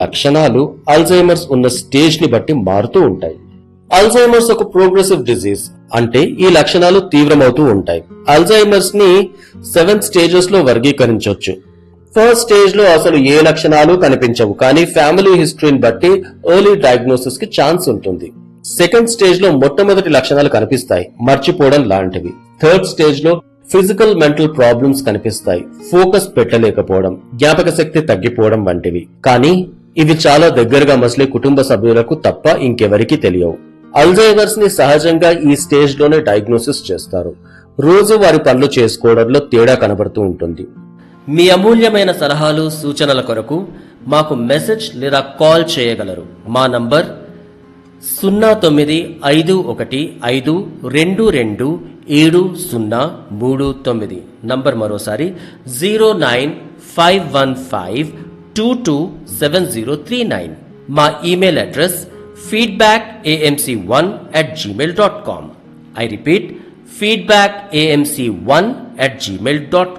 లక్షణాలు అల్జైమర్స్ ఉన్న స్టేజ్ ని బట్టి మారుతూ ఉంటాయి అల్జైమర్స్ ఒక ప్రోగ్రెసివ్ డిజీజ్ అంటే ఈ లక్షణాలు తీవ్రమవుతూ ఉంటాయి అల్జైమర్స్ ని సెవెన్ స్టేజెస్ లో వర్గీకరించవచ్చు ఫస్ట్ స్టేజ్ లో అసలు ఏ లక్షణాలు కనిపించవు కానీ ఫ్యామిలీ హిస్టరీని బట్టి ఎర్లీ డయాగ్నోసిస్ కి ఛాన్స్ ఉంటుంది సెకండ్ స్టేజ్ లో మొట్టమొదటి లక్షణాలు కనిపిస్తాయి మర్చిపోవడం లాంటివి థర్డ్ స్టేజ్ లో ఫిజికల్ మెంటల్ ప్రాబ్లమ్స్ కనిపిస్తాయి ఫోకస్ పెట్టలేకపోవడం జ్ఞాపక శక్తి తగ్గిపోవడం వంటివి కానీ ఇవి చాలా దగ్గరగా మసలే కుటుంబ సభ్యులకు తప్ప ఇంకెవరికీ తెలియవు అల్జైమర్స్ ని సహజంగా ఈ స్టేజ్ లోనే డయాగ్నోసిస్ చేస్తారు రోజు వారి పనులు చేసుకోవడంలో తేడా కనబడుతూ ఉంటుంది మీ అమూల్యమైన సలహాలు సూచనల కొరకు మాకు మెసేజ్ లేదా కాల్ చేయగలరు మా నంబర్ సున్నా తొమ్మిది ఐదు ఒకటి ఐదు రెండు రెండు ఏడు సున్నా మూడు తొమ్మిది నంబర్ మరోసారి zero nine five one five two two seven zero three nine మా email address feedback AMC one at Gmail dot com I repeat feedback AMC one at Gmail dot